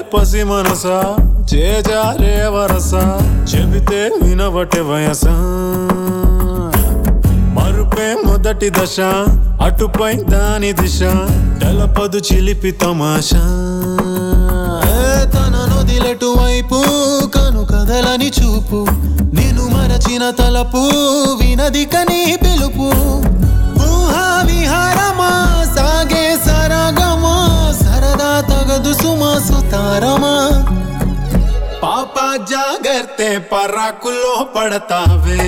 పసి మనసా చేజారే వరస చెబితే వినవటే వయస మరుపే మొదటి దశ అటుపై దాని దిశ తెలపదు చిలిపి తమాషా ఏ తన నొదిలెటు వైపు కను కదలని చూపు నేను మరచిన తలపు వినది కని పిలుపు ఊహా విహారమా సాగే సరగమా సరదా తగదు సుమా సుతారమా పాప జాగర్తే పరాకులో పడతావే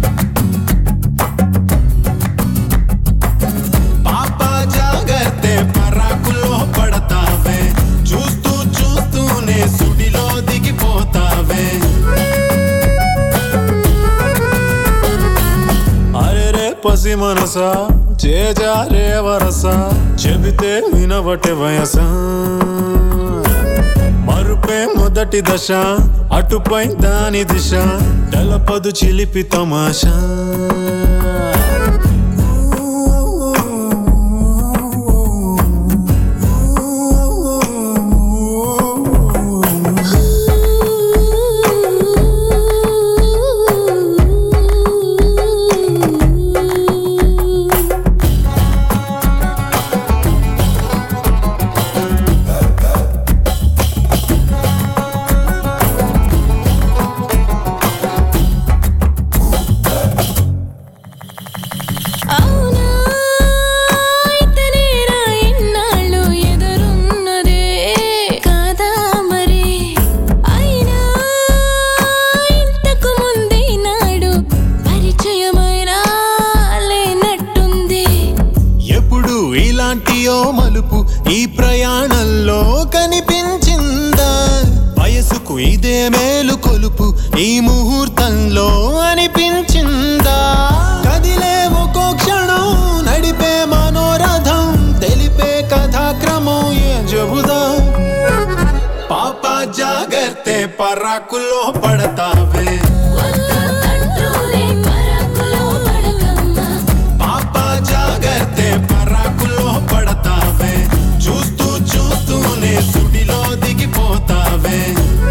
పాప జాగర్తే పరాకులో పడతావే చూస్తూ చూస్తూనే సుడిలో దిగిపోతావే అరే రే పసి మనసా చేజారే వరస చెబితే వినవటే వయస మరుపే మొదటి దశ అటుపై దాని దిశ తెలపదు చిలిపి తమాషా అవునా ఇతనేనా ఇన్నాళ్ళు ఎదురున్నదే కాదా మరి అయినా ఇంతకు ముందే నాడు పరిచయమైనా లేనట్టుంది ఎప్పుడు ఇలాంటియో మలుపు ఈ ప్రయాణంలో కనిపించిందా వయసుకు ఇదే మేలు కొలుపు ఈ ముహూర్తంలో అనిపించిందా కదిలే ఒక్కో క్షణం నడిపే మనోరథం తెలిపే కథాక్రమం ఏ చెబుదా పాప జాగర్తే పరాకులో పడతావే వద్దంటూనే పరాకులో పడకమ్మా పాప జాగర్తే పరాకులో పడతావే చూస్తూ చూస్తూనే సుడిలో దిగిపోతావే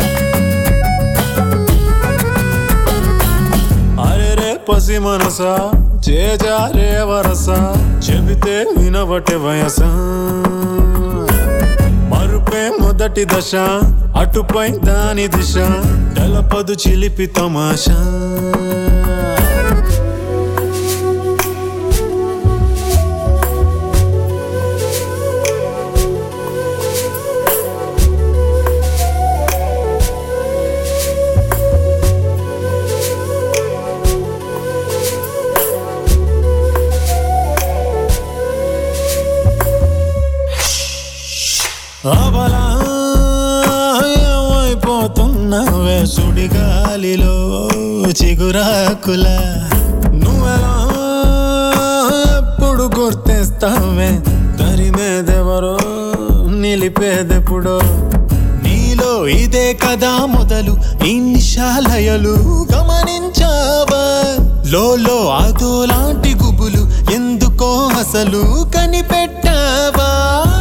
అరే రే పసి మనసా చేజారే వరస చెబితే వినవటే వయస మరుపే మొదటి దశ అటుపై దాని దిశ తెలపదు చిలిపి తమాషా అబలా ఏమైపోతున్నావే సుడిగాలిలో చిగురాకుల నువ్వెలా ఎప్పుడు గుర్తిస్తావే తరిమేదెవరో నిలిపేదెప్పుడో నీలో ఇదే కదా మొదలు ఇన్నిశాలయలు గమనించావా లోలో అదో లాంటి గుబులు ఎందుకో అసలు కనిపెట్టావా